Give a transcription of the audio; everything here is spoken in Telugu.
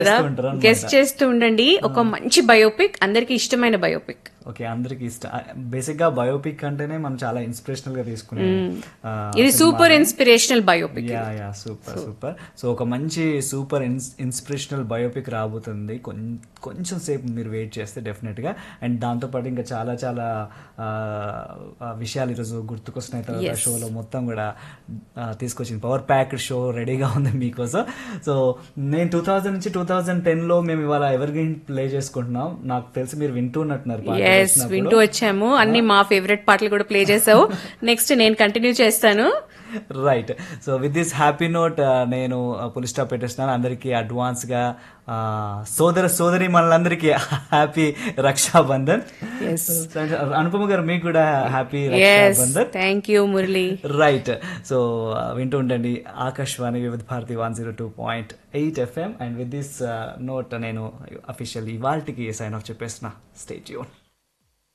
ఉంటారు అన్నమాట. గెస్ట్ చేస్తూ ఉండండి ఒక మంచి బయోపిక్ అందరికి ఇష్టమైన బయోపిక్ ఓకే అందరికి ఇష్టం బేసిక్ గా బయోపిక్ అంటేనే మనం చాలా ఇన్స్పిరేషనల్ గా తీసుకునే ఆ, ఇది super inspirational biopic yeah yeah super super so ఒక మంచి సూపర్ ఇన్స్పిరేషనల్ బయోపిక్ రాబోతుంది కొం- కొంచెం సేపు మీరు వెయిట్ చేస్తే డెఫినెట్ గా అండ్ దాంతో పాటు ఇంకా చాలా చాలా ఆ, ఆ, విషయాలు ఈరోజు గుర్తుకొస్తున్నాయి తర్వాత షోలో మొత్తం కూడా ఆ, తీసుకొచ్చింది పవర్ ప్యాక్డ్ షో రెడీగా ఉంది మీకోసం సో నేను టూ థౌజండ్ నుంచి టూ థౌజండ్ టెన్ లో మేము ఇవాళ ఎవర్ గ్రీన్ ప్లే చేసుకుంటున్నాం నాకు తెలిసి మీరు వింటున్నట్టున్నారు పాటలు ఎస్ వచ్చినప్పుడు. వింటూ వచ్చాము అన్ని మా ఫేవరెట్ పాటలు కూడా ప్లే చేసావు నెక్స్ట్ నేను కంటిన్యూ చేస్తాను right so with this happy note నేను పులి స్టాప్ పెట్టేస్తున్నాను అందరికీ అడ్వాన్స్ గా ఆ, సోదర సోదరి మనందరికీ హ్యాపీ రక్షాబంధన్ Yes. అనుపమ గారు మీకు కూడా హ్యాపీ ఎస్ Rakshabandhan thank you Murali right so వింటూ ఉండండి Akashvani Vividh Bharati one zero two point eight FM and with this note నేను అఫీషియల్ ఇవాల్టికి సైన్ ఆఫ్ చెప్పేస్తున్నా స్టేట్ యూన్